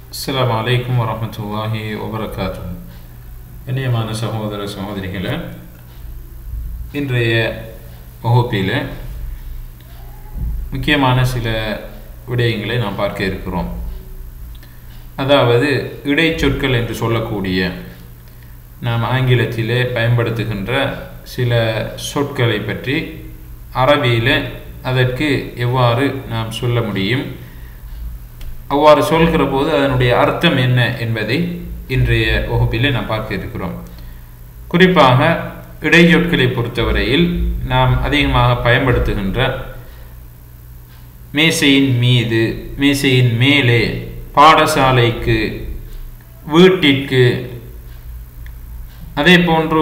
அஸ்ஸலாமு அலைக்கும் வரஹ்மத்துல்லாஹி வபரகாத்துஹு இனியமான சகோதர சகோதரிகளே இன்றைய வகுப்பில் முக்கியமான சில விடயங்களை நாம் பார்க்க இருக்கிறோம் அதாவது இடைச்சொற்கள் என்று சொல்லக்கூடிய நாம் ஆங்கிலத்திலே பயன்படுத்துகின்ற சில சொற்களை பற்றி அரபியில் அதற்கு எவ்வாறு நாம் சொல்ல முடியும் அவ்வாறு சொல்கிற போது அதனுடைய அர்த்தம் என்ன என்பதை இன்றைய வகுப்பில் நாம் பார்க்க இருக்கிறோம் குறிப்பாக இடைச்சொற்களை பொறுத்தவரையில் நாம் அதிகமாக பயன்படுத்துகின்ற மேசையின் மீது மேசையின் மேலே பாடசாலைக்கு வீட்டிற்கு அதே போன்று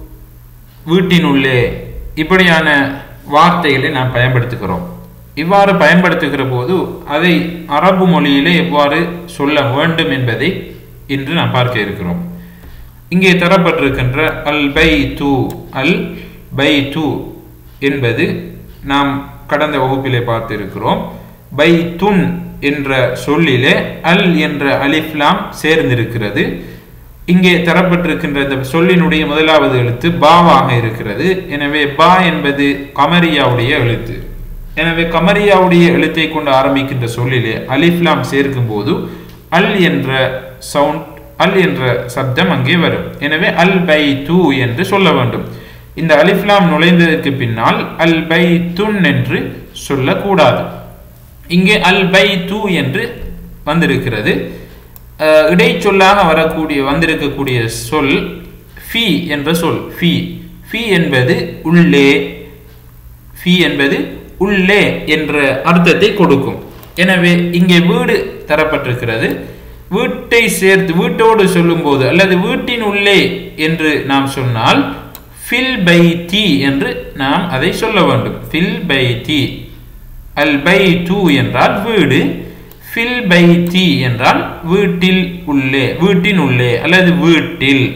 வீட்டினுள்ளே இப்படியான வார்த்தைகளை நாம் பயன்படுத்துகிறோம் இவ்வாறு பயன்படுத்துகிற போது அதை அரபு மொழியிலே எவ்வாறு சொல்ல வேண்டும் என்பதை இன்று நாம் பார்க்க இருக்கிறோம் இங்கே தரப்பட்டிருக்கின்ற அல் பை தூ அல் பை தூ என்பது நாம் கடந்த வகுப்பிலே பார்த்திருக்கிறோம் பை துன் என்ற சொல்லிலே அல் என்ற அலிஃப்லாம் சேர்ந்திருக்கிறது இங்கே தரப்பட்டிருக்கின்ற இந்த சொல்லினுடைய முதலாவது எழுத்து பாவாக இருக்கிறது எனவே பா என்பது கமரியாவுடைய எழுத்து எனவே கமரியாவுடைய எழுத்தை கொண்டு ஆரம்பிக்கின்ற சொல்லிலே அலிஃப்லாம் சேர்க்கும் போது அல் என்ற சவுண்ட் அல் என்ற சப்தம் அங்கே வரும் எனவே அல் பை தூ என்று சொல்ல வேண்டும் இந்த அலிஃப்லாம் நுழைந்ததற்கு பின்னால் அல் பை துன் என்று சொல்லக்கூடாது இங்கே அல் பை தூ என்று வந்திருக்கிறது இடைச்சொல்லாக வரக்கூடிய வந்திருக்கக்கூடிய சொல் ஃபி என்ற சொல் ஃபி ஃபி என்பது உள்ளே ஃபி என்பது உள்ளே என்ற அர்த்தத்தை கொடுக்கும் எனவே இங்கே வீடு தரப்பட்டிருக்கிறது வீட்டை சேர்த்து வீட்டோடு சொல்லும்போது அல்லது வீட்டின் உள்ளே என்று நாம் சொன்னால் ஃபில் பை தி என்று நாம் அதை சொல்ல வேண்டும் ஃபில் பை தி அல் பை டூ என்றால் வீடு ஃபில் பை தி என்றால் வீட்டில் உள்ளே வீட்டின் உள்ளே அல்லது வீட்டில்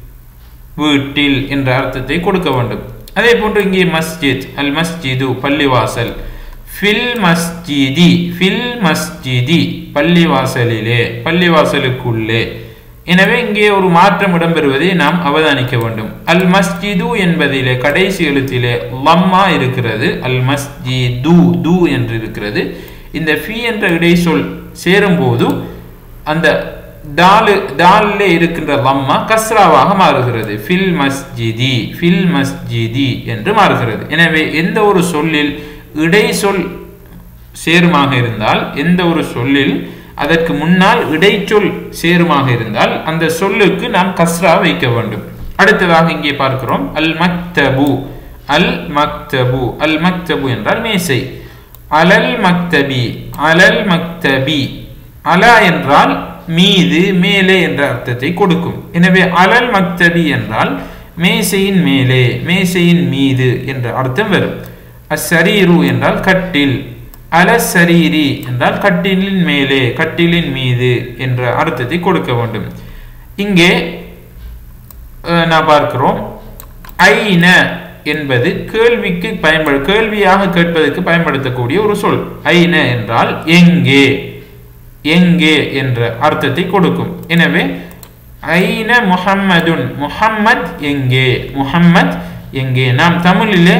வீட்டில் என்ற அர்த்தத்தை கொடுக்க வேண்டும் அதே போன்று இங்கே மஸ்ஜித் அல் மஸ்ஜிது பள்ளிவாசல் ஃபில் மஸ்ஜிதி ஃபில் மஸ்ஜிதி பள்ளிவாசலிலே பள்ளிவாசலுக்குள்ளே எனவே இங்கே ஒரு மாற்றம் இடம்பெறுவதை நாம் அவதானிக்க வேண்டும் அல் மஸ்ஜிது என்பதிலே கடைசி எழுத்திலே லம்மா இருக்கிறது அல் மஸ்ஜிது து என்று இருக்கிறது இந்த ஃபி என்ற இடைச்சொல் சேரும்போது அந்த தாலு தாலில் இருக்கின்ற லம்மா கஸ்ராவாக மாறுகிறது ஃபில் மஸ்ஜிதி ஃபில் மஸ்ஜிதி என்று மாறுகிறது எனவே எந்த ஒரு சொல்லில் இடைச்சொல் சேருமாக இருந்தால் எந்த ஒரு சொல்லில் அதற்கு முன்னால் இடைச்சொல் சேருமாக இருந்தால் அந்த சொல்லுக்கு நாம் கஸ்ரா வைக்க வேண்டும் அடுத்ததாக இங்கே பார்க்கிறோம் அல் மக்தபு அல் மக்தபு அல் மக்தபு என்றால் மேசை அலல் மக்தபி அலல் மக்தபி அலா என்றால் மீது மேலே என்ற அர்த்தத்தை கொடுக்கும் எனவே அலல் மக்தபி என்றால் மேசையின் மேலே மேசையின் மீது என்ற அர்த்தம் வரும் அசரீரு என்றால் கட்டில் அலசரீரி என்றால் கட்டிலின் மேலே கட்டிலின் மீது என்ற அர்த்தத்தை கொடுக்க வேண்டும் இங்கே நான் பார்க்கிறோம் ஐன என்பது கேள்விக்கு பயன்படு கேள்வியாக கேட்பதற்கு பயன்படுத்தக்கூடிய ஒரு சொல் ஐன என்றால் எங்கே எங்கே என்ற அர்த்தத்தை கொடுக்கும் எனவே ஐன முஹம்மதுன் முஹம்மத் எங்கே முஹம்மத் எங்கே நாம் தமிழிலே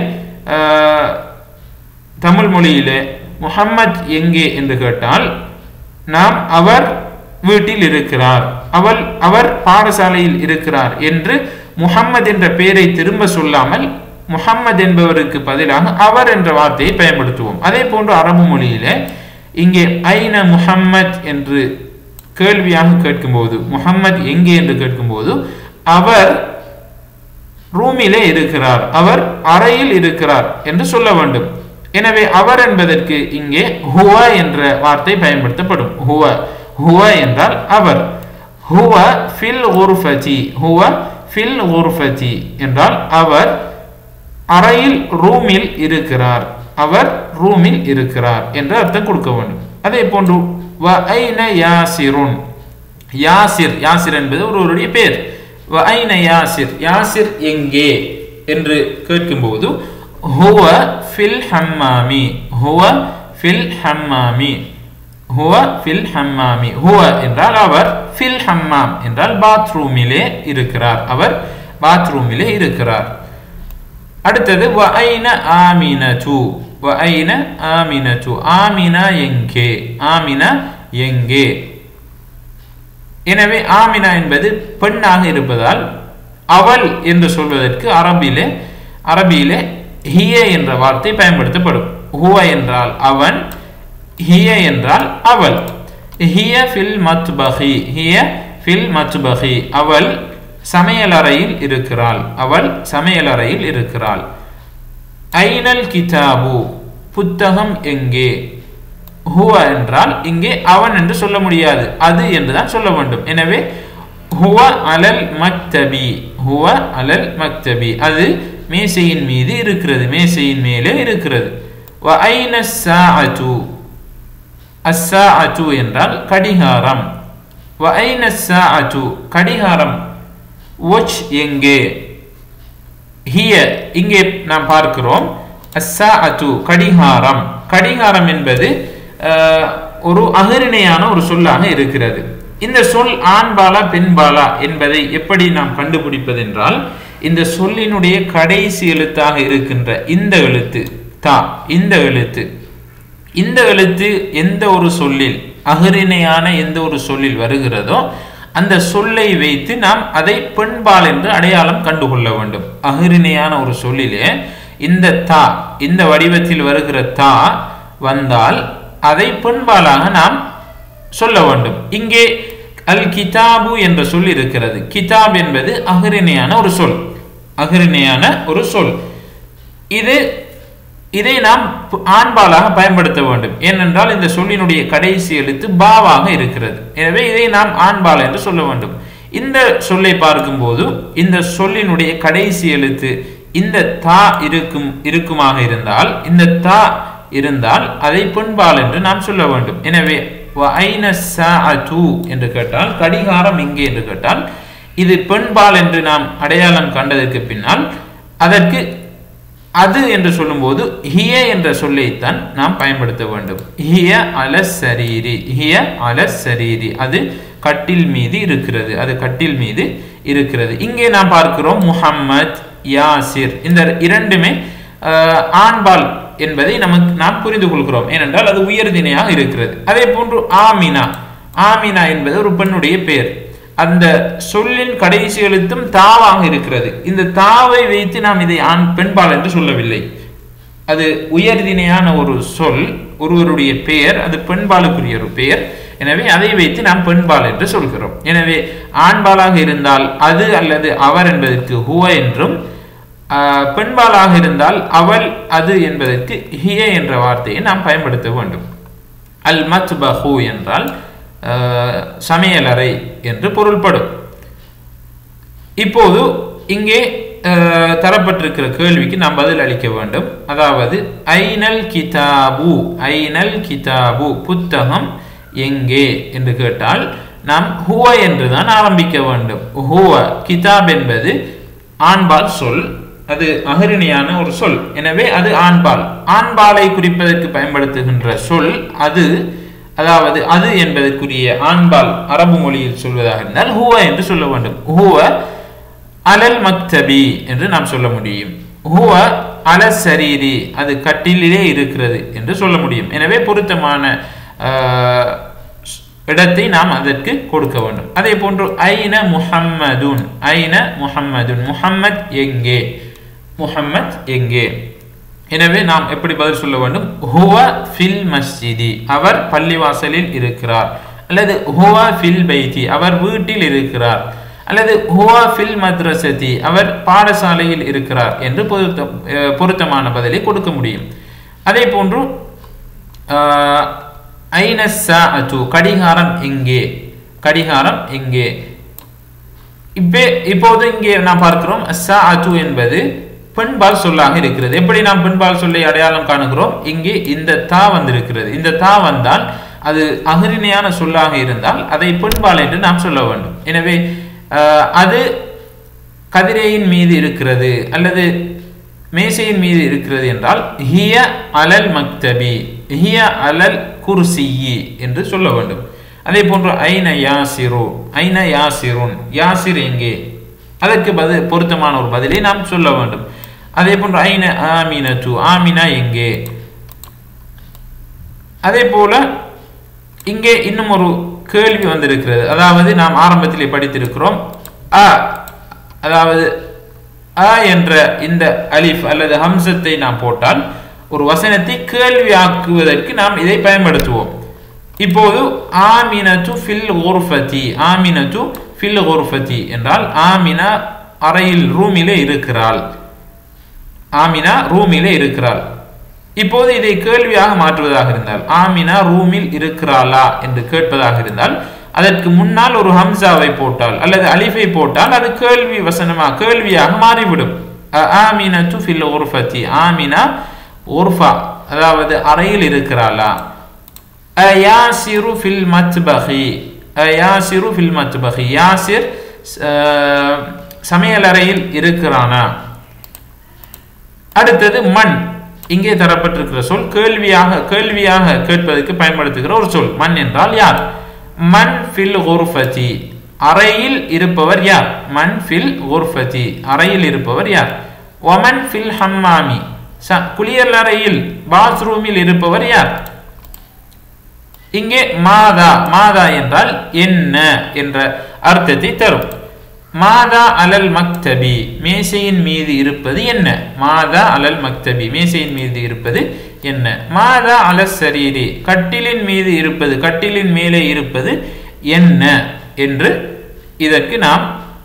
தமிழ் மொழியிலே முஹம்மத் எங்கே என்று கேட்டால் நாம் அவர் வீட்டில் இருக்கிறார் அவள் அவர் பாடசாலையில் இருக்கிறார் என்று முஹம்மது என்ற பெயரை திரும்ப சொல்லாமல் முஹம்மது என்பவருக்கு பதிலாக அவர் என்ற வார்த்தையை பயன்படுத்துவோம் அதே போன்று அரபு மொழியிலே இங்கே ஐன முஹம்மத் என்று கேள்வியாக கேட்கும்போது முஹம்மத் எங்கே என்று கேட்கும்போது அவர் ரூமிலே இருக்கிறார் அவர் அறையில் இருக்கிறார் என்று சொல்ல வேண்டும் எனவே அவர் என்பதற்கு இங்கே ஹுவ என்ற வார்த்தை பயன்படுத்தப்படும் ஹுவ ஹுவ என்றால் அவர் ஹுவ ஃபில் உர்ஃபதி ஹுவ ஃபில் உர்ஃபதி என்றால் அவர் அறையில் ரூமில் இருக்கிறார் அவர் ரூமில் இருக்கிறார் என்று அர்த்தம் கொடுக்க வேண்டும் அதே போன்று வ ஐன யாசிருன் யாசிர் யாசிர் என்பது ஒருவருடைய பேர் வ ஐன யாசிர் யாசிர் எங்கே என்று கேட்கும்போது ஹுவ ஃபில் ஹம்மாமி ஹுவ ஃபில் ஹம்மாமி ஹுவ ஃபில் ஹம்மாமி ஹுவ என்றால் அவர் ஃபில் ஹம்மாம் என்றால் பாத்ரூமிலே இருக்கிறார் அவர் பாத்ரூமிலே இருக்கிறார் அடுத்தது வ ஐன ஆமினது வ ஐன ஆமினது ஆமினா எங்கே ஆமினா எங்கே எனவே ஆமினா என்பது பெண்ணாக இருப்பதால் அவள் என்று சொல்வதற்கு அரபிலே அரபியிலே ஹிய என்ற வார்த்தை பயன்படுத்தப்படும் ஹுவ என்றால் அவன் ஹிய என்றால் அவள் ஹிய ஃபில் மத்பஹி ஹிய ஃபில் மத்பஹி அவள் சமையலறையில் இருக்கிறாள் அவள் சமையலறையில் இருக்கிறாள் ஐனல் கிதாபு புத்தகம் எங்கே ஹுவ என்றால் இங்கே அவன் என்று சொல்ல முடியாது அது என்றுதான் சொல்ல வேண்டும் எனவே ஹுவ அலல் மக்தபி ஹுவ அலல் மக்தபி அது மேசையின் மீது இருக்கிறது மேசையின் மேலே இருக்கிறது வ ஐன சாஅத்து அஸ்ஸாஅத்து என்றால் கடிகாரம் வ ஐன சாஅத்து கடிகாரம் வாட்ச் எங்கே ஹிய இங்கே நாம் பார்க்கிறோம் அஸ்ஸாஅத்து கடிகாரம் கடிகாரம் என்பது அஹ், ஒரு அகரிணையான ஒரு சொல்லாக இருக்கிறது இந்த சொல் ஆண்பாலா பெண்பாலா என்பதை எப்படி நாம் கண்டுபிடிப்பது என்றால் இந்த சொல்லினுடைய கடைசி எழுத்தாக இருக்கின்ற இந்த எழுத்து தா இந்த எழுத்து இந்த எழுத்து எந்த ஒரு சொல்லில் அகரிணையான எந்த ஒரு சொல்லில் வருகிறதோ அந்த சொல்லை வைத்து நாம் அதை பெண்பால் என்று அடையாளம் கண்டுகொள்ள வேண்டும் அகரிணையான ஒரு சொல்லிலே இந்த தா இந்த வடிவத்தில் வருகிற தா வந்தால் அதை பெண்பாலாக நாம் சொல்ல வேண்டும் இங்கே அல் கிதாபு என்ற சொல் இருக்கிறது கிதாப் என்பது அகரிணையான ஒரு சொல் அகரிணையான ஒரு சொல் இது இதை நாம் ப- ஆண்பாலாக பயன்படுத்த வேண்டும் ஏனென்றால் இந்த சொல்லினுடைய கடைசி எழுத்து பாவாக இருக்கிறது எனவே இதை நாம் ஆண்பால் என்று சொல்ல வேண்டும் இந்த சொல்லை பார்க்கும்போது இந்த சொல்லினுடைய கடைசி எழுத்து இந்த தா இருக்கும் இருக்குமாக இருந்தால் இந்த தா இருந்தால் அதை பெண்பால் என்று நாம் சொல்ல வேண்டும் எனவே வ ஐன சாஅத்து என்று கேட்டால் கடிகாரம் இங்கே என்று கேட்டால் இது பெண்பால் என்று நாம் அடையாளம் கண்டதற்கு பின்னால் அதற்கு அது என்று சொல்லும்போது ஹிய என்ற சொல்லைத்தான் நாம் பயன்படுத்த வேண்டும் ஹிய அல சரீரி ஹிய அல சரீரி அது கட்டில் மீது இருக்கிறது அது கட்டில் மீது இருக்கிறது இங்கே நாம் பார்க்கிறோம் முஹம்மத் யாசிர் இந்த இரண்டுமே ஆஹ், ஆண்பால் என்பதை நமக்கு நாம் புரிந்து கொள்கிறோம் ஏனென்றால் அது உயர்திணையாக இருக்கிறது அதே போன்று ஆமினா ஆமினா என்பது ஒரு பெண்ணுடைய பெயர் அந்த சொல்லின் கடைசி எழுத்தும் தாவாக இருக்கிறது இந்த தாவை வைத்து நாம் இதை ஆண் பெண்பால் என்று சொல்லவில்லை அது உயர்திணையான ஒரு சொல் ஒருவருடைய பெயர் அது பெண்பாலுக்குரிய ஒரு பெயர் எனவே அதை வைத்து நாம் பெண்பால் என்று சொல்கிறோம் எனவே ஆண்பாலாக இருந்தால் அது அல்லது அவர் என்பதற்கு ஹுவ என்றும் ஆஹ், பெண்பாலாக இருந்தால் அவள் அது என்பதற்கு ஹிய என்ற வார்த்தையை நாம் பயன்படுத்த வேண்டும் அல் மத்பஹு என்றால் அஹ், சமையலறை என்று பொருள்படும் இப்போது இங்கே அஹ், தரப்பட்டிருக்கிற கேள்விக்கு நாம் பதில் அளிக்க வேண்டும் அதாவது ஐனல் கிதாபு ஐனல் கிதாபு புத்தகம் எங்கே என்று கேட்டால் நாம் ஹுவ என்று தான் ஆரம்பிக்க வேண்டும் ஹுவ கிதாப் என்பது ஆண்பால் சொல் அது அகரிணையான ஒரு சொல் எனவே அது ஆண்பால் ஆண்பாலை குறிப்பதற்கு பயன்படுத்துகின்ற சொல் அது அதாவது அது என்பதற்குரிய ஆண்பால் அரபு மொழியில் சொல்வதாக இருந்தால் ஹுவ என்று சொல்ல வேண்டும் ஹுவ அலல் மக்தபி என்று நாம் சொல்ல முடியும் ஹுவ அல சரீரி அது கட்டிலே இருக்கிறது என்று சொல்ல முடியும் எனவே பொருத்தமான ஆஹ், இடத்தை நாம் அதற்கு கொடுக்க வேண்டும் அதே போன்று ஐன முஹம்மதுன் ஐன முஹம்மதுன் முஹம்மத் எங்கே முஹம்மத் எங்கே எனவே நாம் எப்படி பதில் சொல்ல வேண்டும் ஹுவ ஃபில் மஸ்ஜிதி அவர் பள்ளிவாசலில் இருக்கிறார் அல்லது ஹுவ ஃபில் பைத்தி அவர் வீட்டில் இருக்கிறார் அல்லது ஹுவ ஃபில் மத்ரசதி அவர் பாடசாலையில் இருக்கிறார் என்று பொருத்த அஹ் பொருத்தமான பதிலை கொடுக்க முடியும் அதே போன்று ஆஹ், ஐன சாஅத்து கடிகாரம் எங்கே கடிகாரம் எங்கே இப்போ இப்போது இங்கே நாம் பார்க்கிறோம் சாஅத்து என்பது பெண்பால் சொல்லாக இருக்கிறது எப்படி நாம் பெண்பால் சொல்லை அடையாளம் காணுகிறோம் இங்கே இந்த தா வந்திருக்கிறது இந்த தா வந்தால் அது அகரிணையான சொல்லாக இருந்தால் அதை பெண்பால் என்று நாம் சொல்ல வேண்டும் எனவே ஆஹ், அது கதிரையின் மீது இருக்கிறது அல்லது மேசையின் மீது இருக்கிறது என்றால் ஹிய அலல் மக்தபி ஹிய அலல் குர்சியி என்று சொல்ல வேண்டும் அதே போன்று ஐன யாசிரு ஐன யாசிருன் யாசிர் எங்கே அதற்கு பதில் பொருத்தமான ஒரு பதிலை நாம் சொல்ல வேண்டும் அதே போன்று ஐன ஆமினத்து ஆமினா எங்கே அதே போல இங்கே இன்னும் ஒரு கேள்வி வந்திருக்கிறது அதாவது நாம் ஆரம்பத்திலே படித்திருக்கிறோம் அ அதாவது அ என்ற இந்த அலிஃப் அல்லது ஹம்சத்தை நாம் போட்டால் ஒரு வசனத்தை கேள்வியாக்குவதற்கு நாம் இதை பயன்படுத்துவோம் இப்போது ஆமினத்து ஃபில் குர்ஃபதி ஆமினத்து ஃபில் குர்ஃபதி என்றால் ஆமினா அறையில் ரூமிலே இருக்கிறாள் ஆமினா ரூமிலே இருக்கிறாள் இப்போது இதை கேள்வியாக மாற்றுவதாக இருந்தால் ஆமினா ரூமில் இருக்கிறாளா என்று கேட்பதாக இருந்தால் அதற்கு முன்னால் ஒரு ஹம்சாவை போட்டால் அல்லது அலிஃபை போட்டால் அது கேள்வி வசனமா கேள்வியாக மாறிவிடும் ஆமினத்து ஃபில் உர்ஃபதி ஆமினா உர்ஃபா அதாவது அறையில் இருக்கிறாளா யாசிரு ஃபில் மத்பஹி யாசிரு ஃபில் மத்பஹி யாசிர் சமையலறையில் இருக்கிறானா அடுத்தது மண் இங்கே தரப்பட்டிருக்கிற சொல் கேள்வியாக கேள்வியாக கேட்பதற்கு பயன்படுத்துகிற ஒரு சொல் மண் என்றால் யார் மண் ஃபில் குர்ஃபதி அறையில் இருப்பவர் யார் மண் ஃபில் குர்ஃபதி அறையில் இருப்பவர் யார் ஒமன் ஃபில் ஹம்மாமி குளியல் அறையில் பாத்ரூமில் இருப்பவர் யார் இங்கே மாதா மாதா என்றால் என்ன என்ற அர்த்தத்தை தரும் மாதா அலல் மக்தபி மேசையின் மீது இருப்பது என்ன மாதா அலல் மக்தபி மேசையின் மீது இருப்பது என்ன மாதா அல சரீரி கட்டிலின் மீது இருப்பது கட்டிலின் மேலே இருப்பது என்ன என்று இதற்கு நாம்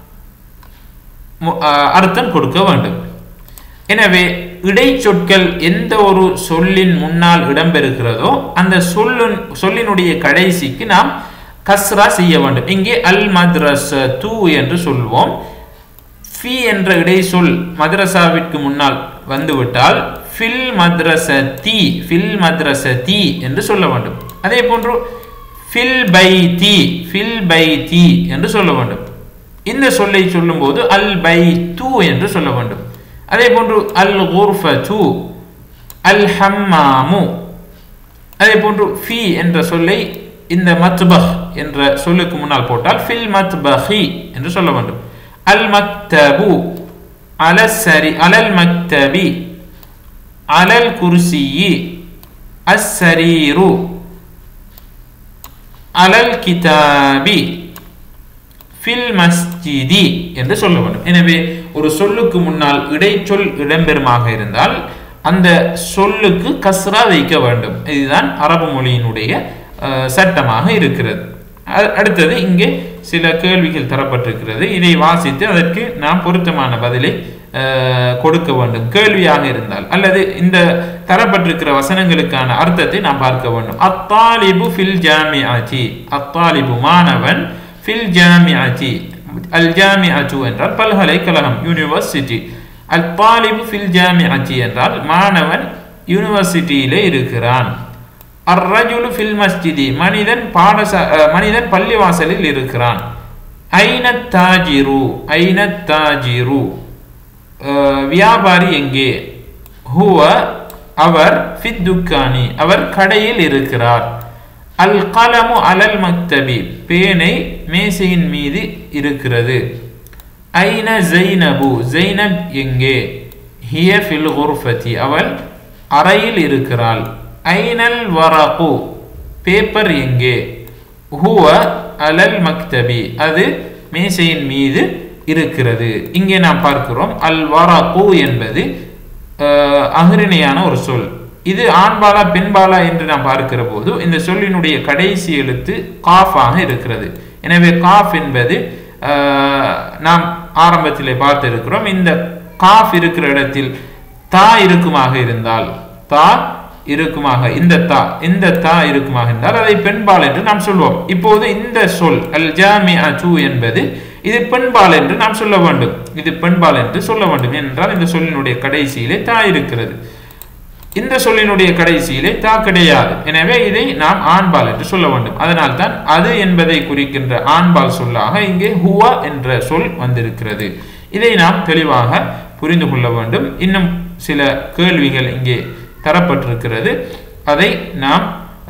அர்த்தம் கொடுக்க வேண்டும் எனவே இடைச்சொற்கள் எந்த ஒரு சொல்லின் முன்னால் இடம்பெறுகிறதோ அந்த சொல்லின் சொல்லினுடைய கடைசிக்கு நாம் கஸ்ரா செய்ய வேண்டும் இங்கே அல் மத்ரஸ் தூ என்று சொல்வோம் ஃபி என்ற இடை சொல் மദ്രസാவிற்கு முன்னால் வந்துவிட்டால் ஃபில் மத்ரச தி ஃபில் மத்ரச தி என்று சொல்ல வேண்டும் அதே போன்று ஃபில் பை தி ஃபில் பை தி என்று சொல்ல வேண்டும் இந்த சொல்லை சொல்லும்போது அல் பை தூ என்று சொல்ல வேண்டும் அதே போன்று அல் குர்ஃப தூ அல் ஹம்மாமு அதே போன்று ஃபி என்ற சொல்லை இந்த மத்பஹ் என்ற சொல்லுக்கு முன்னால் போட்டால் ஃபில் மத்பஹி என்று சொல்ல வேண்டும் அல் மக்தபு அல சரி அலல் மக்தபி அலல் குர்சியி அஸ்ஸரீரு அலல் கிதாபி ஃபில் மஸ்ஜிதி என்று சொல்ல வேண்டும் எனவே ஒரு சொல்லுக்கு முன்னால் இடைச்சொல் இடம்பெறுமாக இருந்தால் அந்த சொல்லுக்கு கஸ்ரா வைக்க வேண்டும் இதுதான் அரபு மொழியினுடைய சட்டமாக இருக்கிறது அடுத்தது இங்கே சில கேள்விகள் தரப்பட்டிருக்கிறது இதை வாசித்து அதற்கு நாம் பொருத்தமான பதிலை கொடுக்க வேண்டும் கேள்வியாக இருந்தால் அல்லது இந்த தரப்பட்டிருக்கிற வசனங்களுக்கான அர்த்தத்தை நாம் பார்க்க வேண்டும் அத்தாலிபு ஃபில் ஜாமி ஆச்சி அத்தாலிபு மாணவன் ஃபில் ஜாமி ஆச்சி அல் ஜாமி அச்சு என்றால் பல்கலைக்கழகம் யூனிவர்சிட்டி அல் தாலிபு ஃபில் ஜாமி ஆச்சி என்றால் மாணவன் யூனிவர்சிட்டியிலே இருக்கிறான் அர்ரஜுலு ஃபில் மஸ்ஜிதி மனிதன் பாடசா மனிதன் பள்ளிவாசலில் இருக்கிறான் ஐன தாஜிரு ஐன தாஜிரு வியாபாரி எங்கே ஹுவ அவர் ஃபித் துக்கானி அவர் கடையில் இருக்கிறார் அல் கலமு அலல் மக்தபி பேனை மேசையின் மீது இருக்கிறது ஐன ஜெய்னபு ஜெய்னப் எங்கே ஹிய ஃபில் குர்ஃபதி அவள் அறையில் இருக்கிறாள் ஐனல் வரகு பேப்பர் எங்கே ஹுவ அலல் மக்தபி அது மேசையின் மீது இருக்கிறது இங்கே நாம் பார்க்கிறோம் அல் வரகு என்பது அகிரிணையான ஒரு சொல் இது ஆண்பாலா பெண்பாலா என்று நாம் பார்க்கிற போது இந்த சொல்லினுடைய கடைசி எழுத்து காஃபாக இருக்கிறது எனவே காஃப் என்பது நாம் ஆரம்பத்திலே பார்த்திருக்கிறோம் இந்த காஃப் இருக்கிற இடத்தில் தா இருக்குமாக இருந்தால் தா இருக்குமாக இந்த தா இந்த தா இருக்குமாக இருந்தால் அதை பெண்பால் என்று நாம் சொல்வோம் இப்போது இந்த சொல் அல் ஜாமி அச்சு என்பது இது பெண்பால் என்று நாம் சொல்ல வேண்டும் இது பெண்பால் என்று சொல்ல வேண்டும் என்றால் இந்த சொல்லினுடைய கடைசியிலே தா இருக்கிறது இந்த சொல்லினுடைய கடைசியிலே தா கிடையாது எனவே இதை நாம் ஆண்பால் என்று சொல்ல வேண்டும் அதனால் தான் அது என்பதை குறிக்கின்ற ஆண்பால் சொல்லாக இங்கே ஹுவா என்ற சொல் வந்திருக்கிறது இதை நாம் தெளிவாக புரிந்து கொள்ள வேண்டும் இன்னும் சில கேள்விகள் இங்கே தரப்பட்டிருக்கிறது அதை நாம்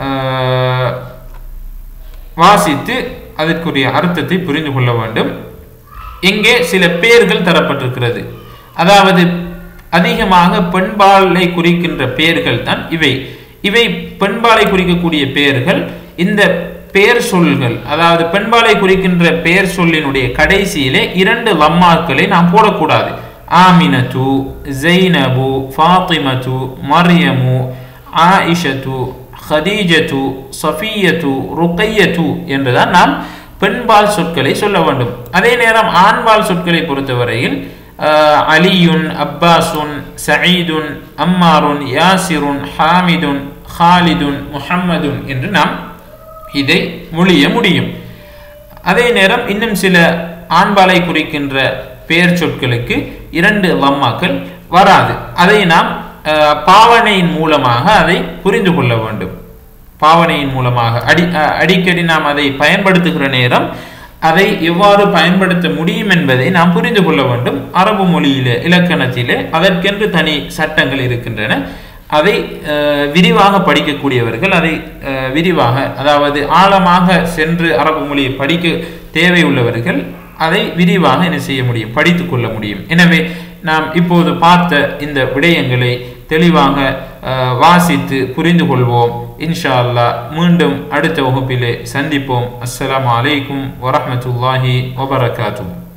அஹ், வாசித்து அதற்குரிய அர்த்தத்தை புரிந்து கொள்ள வேண்டும் இங்கே சில பெயர்கள் தரப்பட்டிருக்கிறது அதாவது அதிகமாக பெண்பாலை குறிக்கின்ற பெயர்கள் தான் இவை இவை பெண்பாலை குறிக்கக்கூடிய பெயர்கள் இந்த பெயர் சொல்கள் அதாவது பெண்பாலை குறிக்கின்ற பெயர் சொல்லினுடைய கடைசியிலே இரண்டு லம்மாக்களை நாம் போடக்கூடாது ஆமினத்து ஜெய்னபு ஃபாத்திமத்து மரியமு ஆயிஷத்து ஹதீஜத்து சஃபியத்து ருக்கையத்து என்றுதான் நாம் பெண்பால் சொற்களை சொல்ல வேண்டும் அதே நேரம் ஆண்பால் சொற்களை பொறுத்தவரையில் ஆஹ், அலியுன் அப்பாசுன் சயீதுன் அம்மாருன் யாசிருன் ஹாமிதுன் ஹாலிதுன் முஹம்மதுன் என்று நாம் இதை மொழிய முடியும் அதே நேரம் இன்னும் சில ஆண்பாலை குறிக்கின்ற பெயர் சொற்களுக்கு இரண்டு லம்மாக்கள் வராது அதை நாம் அஹ், பாவனையின் மூலமாக அதை புரிந்து கொள்ள வேண்டும் பாவனையின் மூலமாக அடி அஹ், அடிக்கடி நாம் அதை பயன்படுத்துகிற நேரம் அதை எவ்வாறு பயன்படுத்த முடியும் என்பதை நாம் புரிந்து கொள்ள வேண்டும் அரபு மொழியிலே இலக்கணத்திலே அதற்கென்று தனி சட்டங்கள் இருக்கின்றன அதை அஹ், விரிவாக படிக்கக்கூடியவர்கள் அதை அஹ், விரிவாக அதாவது ஆழமாக சென்று அரபு மொழியை படிக்க தேவையுள்ளவர்கள் அதை விரிவாக என்ன செய்ய முடியும் படித்து கொள்ள முடியும் எனவே நாம் இப்போது பார்த்த இந்த விடயங்களை தெளிவாக அஹ், வாசித்து புரிந்து கொள்வோம் இன்ஷா அல்லாஹ் மீண்டும் அடுத்த வகுப்பிலே சந்திப்போம் அஸ்ஸலாமு அலைக்கும் வரஹ்மத்துல்லாஹி வபரகாத்துஹு